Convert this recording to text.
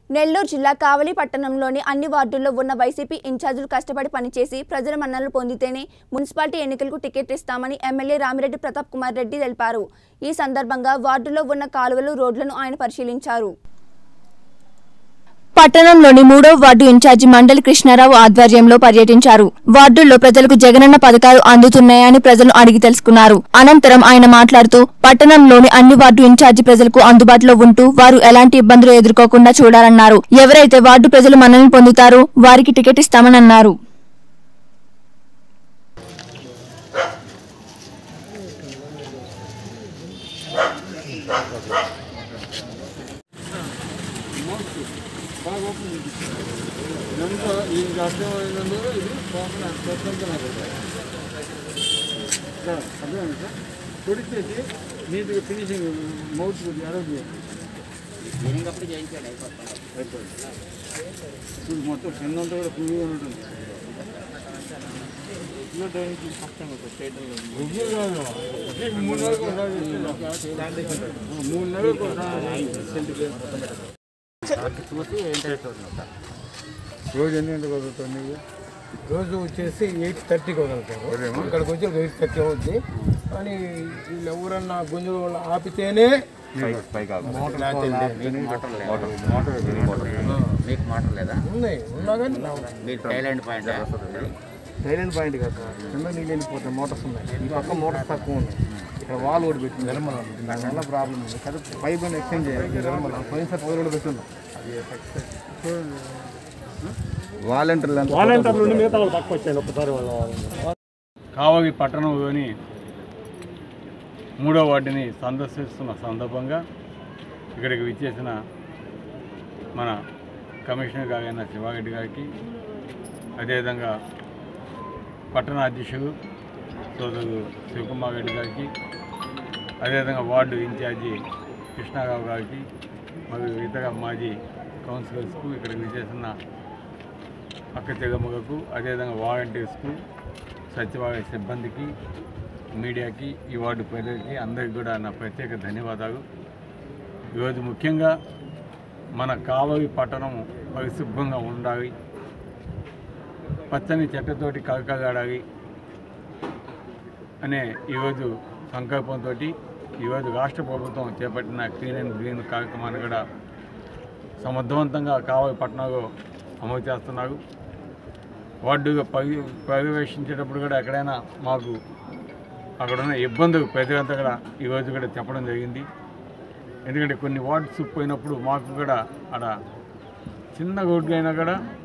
నెల్లూరు జిల్లా కావలి పట్టణంలోని అన్ని వార్డుల్లో ఉన్న వైసీపీ ఇన్ఛార్జీలు కష్టపడి పనిచేసి ప్రజల మన్ననలు పొందితేనే మున్సిపాలిటీ ఎన్నికలకు టికెట్ ఇస్తామని ఎమ్మెల్యే రామిరెడ్డి ప్రతాప్ కుమార్ రెడ్డి తెలిపారు ఈ సందర్భంగా వార్డులో ఉన్న కాలువలు రోడ్లను ఆయన పరిశీలించారు పట్టణంలోని మూడో వార్డు ఇన్ఛార్జి మండలి కృష్ణారావు ఆధ్వర్యంలో పర్యటించారు వార్డుల్లో ప్రజలకు జగనన్న పథకాలు అందుతున్నాయని ప్రజలు అడిగి తెలుసుకున్నారు అనంతరం ఆయన మాట్లాడుతూ పట్టణంలోని అన్ని వార్డు ఇన్ఛార్జి ప్రజలకు అందుబాటులో ఉంటూ వారు ఎలాంటి ఇబ్బందులు ఎదుర్కోకుండా చూడాలన్నారు ఎవరైతే వార్డు ప్రజలు మన్ననలు పొందుతారో వారికి టికెట్ ఇస్తామని అన్నారు ఇదంతా ఈ అర్థమైనందుకు ఇది లోపల స్వతంత్రం సార్ అర్థమైంది సార్ పొడిచేసి నీట్గా ఫినిషింగ్ మౌత్ కొద్దిగా అరవై అయిపోయింది ఇప్పుడు మొత్తం కిందంతా కూడా పువ్వు ఉంటుంది రుజువు కాదు. నీకు మూడు నెలలకు ఒకసారి చేస్తున్నాం. మూడు నెలలకు ఒకసారి రోజు ఎన్ని గంటలకు వదులుతావు నీవు రోజు వచ్చేసి ఎయిట్ థర్టీకి వదులుతారు ఇక్కడికి వచ్చి ఎయిట్ థర్టీ అవుద్ది కానీ వీళ్ళు ఎవరన్నా గుంజులు వాళ్ళు ఆపితేనే మీకు మోటార్ లేదా ఉన్నాయి ఉన్నా కానీ మీరు టైలాండ్ పాయింట్ సైలెంట్ పాయింట్ కదా సార్ కింద నీళ్ళు వెళ్ళిపోతాయి మోటార్స్ ఉన్నాయి ఈ పక్క మోటార్స్ తక్కువ ఉన్నాయి ఇక్కడ వాల్ కూడా పెట్టింది నిర్మల ఉంది. దానివల్ల ప్రాబ్లం ఉంది కదా పైప్ అని ఎక్స్చేంజ్ చేయాలి నిర్మల పోయినసారి పది కూడా పెట్టిందాం అది వాలంటీర్లు వాలంటీర్లు ఉండి మిగతా వాళ్ళు తక్కువ వచ్చాయి ఒక్కసారి వాళ్ళు కావగి పట్టణంలోని మూడో వార్డుని సందర్శిస్తున్న సందర్భంగా ఇక్కడికి విచ్చేసిన మన కమిషనర్ గారైన శివారెడ్డి గారికి అదేవిధంగా పట్టణ అధ్యక్షుడు సోదరుడు శివకుమార్ రెడ్డి గారికి అదేవిధంగా వార్డు ఇన్ఛార్జి కృష్ణారావు గారికి మరియు ఇతర మాజీ కౌన్సిలర్స్కు ఇక్కడికి విచ్చేసిన అక్క తెగమ్మకు అదేవిధంగా వాలంటీర్స్కు సచివాలయ సిబ్బందికి మీడియాకి ఈ వార్డు ప్రజలకి అందరికీ కూడా నా ప్రత్యేక ధన్యవాదాలు ఈరోజు ముఖ్యంగా మన కావలి పట్టణం పరిశుభ్రంగా ఉండాలి పచ్చని చెట్టతోటి కలకలాడాలి అనే ఈరోజు సంకల్పంతో ఈరోజు రాష్ట్ర ప్రభుత్వం చేపట్టిన క్లీన్ అండ్ గ్రీన్ కార్యక్రమాన్ని కూడా సమర్థవంతంగా కావలి పట్టణంలో అమలు చేస్తున్నారు వార్డుగా పరి పర్యవేక్షించేటప్పుడు కూడా ఎక్కడైనా మాకు అక్కడ ఉన్న ఇబ్బందులు ప్రజలంతా కూడా ఈరోజు కూడా చెప్పడం జరిగింది ఎందుకంటే కొన్ని వార్డ్స్ పోయినప్పుడు మాకు కూడా అక్కడ చిన్న రోడ్లు అయినా కూడా